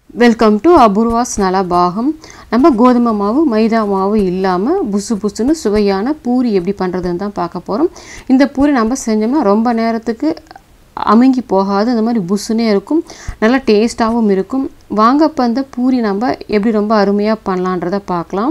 welcome to Apoorva's நலபாகம் நம்ம கோதுமை மாவு மைதா மாவு இல்லாமல் புசு புசுன்னு சுவையான பூரி எப்படி பண்ணுறதுன்னு தான் பார்க்க போகிறோம் இந்த பூரி நம்ம செஞ்சோம்னா ரொம்ப நேரத்துக்கு அமுங்கி போகாது இந்த மாதிரி புசுனே இருக்கும் நல்லா டேஸ்ட்டாகவும் இருக்கும் வாங்க இப்போ அந்த பூரி நம்ம எப்படி ரொம்ப அருமையாக பண்ணலான்றதை பார்க்கலாம்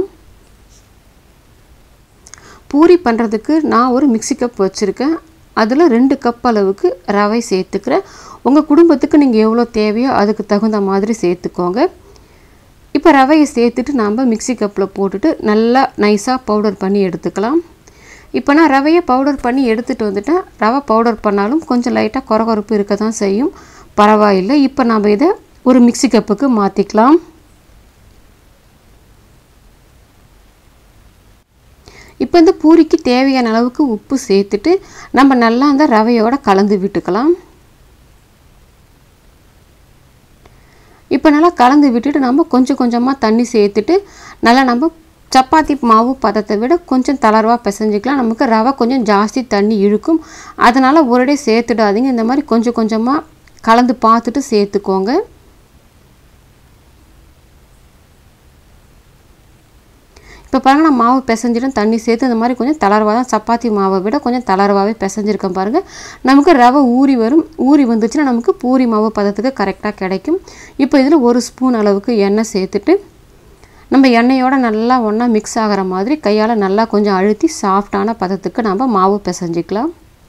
பூரி பண்ணுறதுக்கு நான் ஒரு மிக்சி கப் வச்சுருக்கேன் அதில் ரெண்டு கப் அளவுக்கு ரவை சேர்த்துக்கிறேன் உங்கள் குடும்பத்துக்கு நீங்கள் எவ்வளோ தேவையோ அதுக்கு தகுந்த மாதிரி சேர்த்துக்கோங்க இப்போ ரவையை சேர்த்துட்டு நாம் மிக்சி கப்பில் போட்டுட்டு நல்லா நைஸாக பவுடர் பண்ணி எடுத்துக்கலாம் இப்போ நான் ரவையை பவுடர் பண்ணி எடுத்துகிட்டு வந்துட்டேன் ரவை பவுடர் பண்ணாலும் கொஞ்சம் லைட்டாக குறகுறப்பு இருக்க தான் செய்யும் பரவாயில்லை இப்போ நாம் இதை ஒரு மிக்சி கப்புக்கு மாற்றிக்கலாம் இப்போ இந்த பூரிக்கு தேவையான அளவுக்கு உப்பு சேர்த்துட்டு நம்ம நல்லா அந்த ரவையோட கலந்து விட்டுக்கலாம் இப்போ நல்லா கலந்து விட்டுட்டு நம்ம கொஞ்சம் கொஞ்சமாக தண்ணி சேர்த்துட்டு நல்லா நம்ம சப்பாத்தி மாவு பதத்தை விட கொஞ்சம் தளர்வாக பிசைஞ்சிக்கலாம் நமக்கு ரவை கொஞ்சம் ஜாஸ்தி தண்ணி இழுக்கும் அதனால் ஒரே சேர்த்துடாதீங்க இந்த மாதிரி கொஞ்சம் கொஞ்சமாக கலந்து பார்த்துட்டு சேர்த்துக்கோங்க இப்போ பாருங்கள் நான் மாவு பிசைஞ்சிடும் தண்ணி சேர்த்து இந்த மாதிரி கொஞ்சம் தளர்வாக தான் சப்பாத்தி மாவை விட கொஞ்சம் தளர்வாகவே பிசைஞ்சிருக்கேன் பாருங்கள் நமக்கு ரவை ஊறி வரும் ஊறி வந்துச்சுன்னா நமக்கு பூரி மாவு பதத்துக்கு கரெக்டாக கிடைக்கும் இப்போ இதில் ஒரு ஸ்பூன் அளவுக்கு எண்ணெய் சேர்த்துட்டு நம்ம எண்ணெயோட நல்லா ஒன்றா மிக்ஸ் ஆகிற மாதிரி கையால் நல்லா கொஞ்சம் அழுத்தி சாஃப்டான பதத்துக்கு நம்ம மாவு பிசைஞ்சிக்கலாம்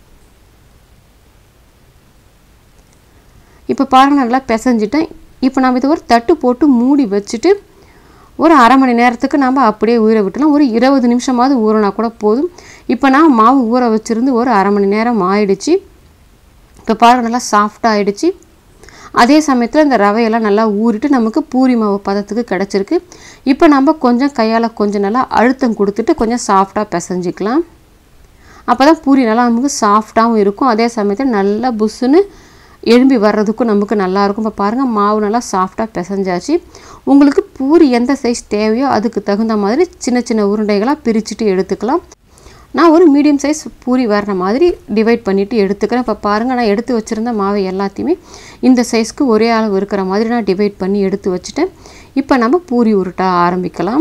இப்போ பாருங்கள் நல்லா பிசைஞ்சிட்டேன் இப்போ நம்ம இதை ஒரு தட்டு போட்டு மூடி வச்சுட்டு ஒரு அரை மணி நேரத்துக்கு நம்ம அப்படியே ஊற விட்டலாம் ஒரு இருபது நிமிஷமாவது ஊறினா கூட போதும் இப்போ நான் மாவு ஊற வச்சுருந்து ஒரு அரை மணி நேரம் ஆயிடுச்சு இப்போ பாருங்கள் நல்லா சாஃப்டாக ஆயிடுச்சு அதே சமயத்தில் இந்த ரவையெல்லாம் நல்லா ஊறிட்டு நமக்கு பூரி மாவு பதத்துக்கு கிடச்சிருக்கு இப்போ நம்ம கொஞ்சம் கையால் கொஞ்சம் நல்லா அழுத்தம் கொடுத்துட்டு கொஞ்சம் சாஃப்டாக பிசைஞ்சிக்கலாம் அப்போ தான் பூரி நல்லா நமக்கு சாஃப்டாகவும் இருக்கும் அதே சமயத்தில் நல்லா புஷ்ஷுன்னு எழும்பி வர்றதுக்கும் நமக்கு நல்லாயிருக்கும் இப்போ பாருங்கள் மாவு நல்லா சாஃப்டாக பிசைஞ்சாச்சு உங்களுக்கு பூரி எந்த சைஸ் தேவையோ அதுக்கு தகுந்த மாதிரி சின்ன சின்ன உருண்டைகளாக பிரிச்சுட்டு எடுத்துக்கலாம் நான் ஒரு மீடியம் சைஸ் பூரி வர்ற மாதிரி டிவைட் பண்ணிவிட்டு எடுத்துக்கிறேன் இப்போ பாருங்கள் நான் எடுத்து வச்சுருந்த மாவை எல்லாத்தையுமே இந்த சைஸ்க்கு ஒரே அளவு இருக்கிற மாதிரி நான் டிவைட் பண்ணி எடுத்து வச்சுட்டேன் இப்போ நம்ம பூரி உருட்ட ஆரம்பிக்கலாம்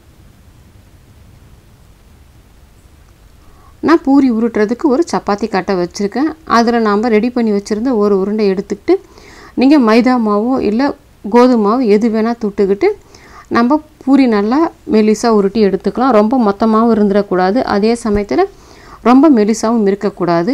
நான் பூரி உருட்டுறதுக்கு ஒரு சப்பாத்தி கட்டை வச்சுருக்கேன் அதில் நாம் ரெடி பண்ணி வச்சுருந்த ஒரு உருண்டை எடுத்துக்கிட்டு நீங்கள் மைதா மாவோ இல்லை கோதுமை மாவு எது வேணால் தொட்டுக்கிட்டு நம்ம பூரி நல்லா மெலிசாக உருட்டி எடுத்துக்கலாம் ரொம்ப மொத்தமாகவும் இருந்துடக்கூடாது அதே சமயத்தில் ரொம்ப மெலிசாகவும் இருக்கக்கூடாது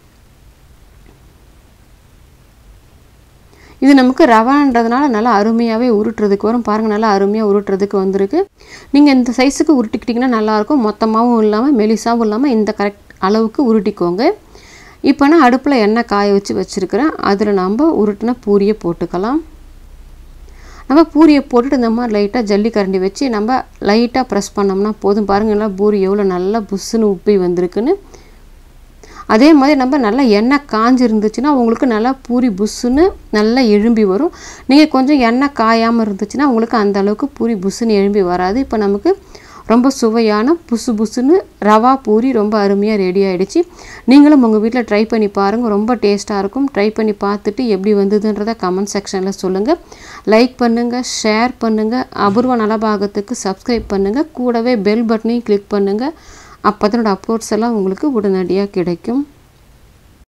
இது நமக்கு ரவான்றதுனால நல்லா அருமையாகவே உருட்டுறதுக்கு வரும் பாருங்கள் நல்லா அருமையாக உருட்டுறதுக்கு வந்திருக்கு நீங்கள் இந்த சைஸுக்கு உருட்டிக்கிட்டிங்கன்னா நல்லாயிருக்கும் மொத்தமாகவும் இல்லாமல் மெலிசாகவும் இல்லாமல் இந்த கரெக்ட் அளவுக்கு உருட்டிக்கோங்க இப்போ நான் அடுப்பில் எண்ணெய் காய வச்சு வச்சுருக்கிறேன் அதில் நம்ம உருட்டின பூரியை போட்டுக்கலாம் நம்ம பூரியை போட்டுட்டு இந்த மாதிரி லைட்டாக ஜல்லி கரண்டி வச்சு நம்ம லைட்டாக ப்ரெஸ் பண்ணோம்னா போதும் பாருங்கள் எல்லாம் பூரி எவ்வளோ நல்லா புஷ்ஷுன்னு உப்பி வந்திருக்குன்னு அதே மாதிரி நம்ம நல்லா எண்ணெய் காஞ்சி இருந்துச்சுன்னா உங்களுக்கு நல்லா பூரி புஷ்ஷுன்னு நல்லா எழும்பி வரும் நீங்கள் கொஞ்சம் எண்ணெய் காயாமல் இருந்துச்சுன்னா உங்களுக்கு அந்த அளவுக்கு பூரி புஷ்ஷுன்னு எழும்பி வராது இப்போ நமக்கு ரொம்ப சுவையான புசு புசுன்னு ரவா பூரி ரொம்ப அருமையாக ரெடி ஆகிடுச்சு நீங்களும் உங்கள் வீட்டில் ட்ரை பண்ணி பாருங்கள் ரொம்ப டேஸ்ட்டாக இருக்கும் ட்ரை பண்ணி பார்த்துட்டு எப்படி வந்ததுன்றதை கமெண்ட் செக்ஷனில் சொல்லுங்கள் லைக் பண்ணுங்கள் ஷேர் பண்ணுங்கள் அபூர்வ நலபாகத்துக்கு சப்ஸ்கிரைப் பண்ணுங்கள் கூடவே பெல் பட்டனையும் கிளிக் பண்ணுங்கள் அப்போ அதனோட அப்லோட்ஸ் எல்லாம் உங்களுக்கு உடனடியாக கிடைக்கும்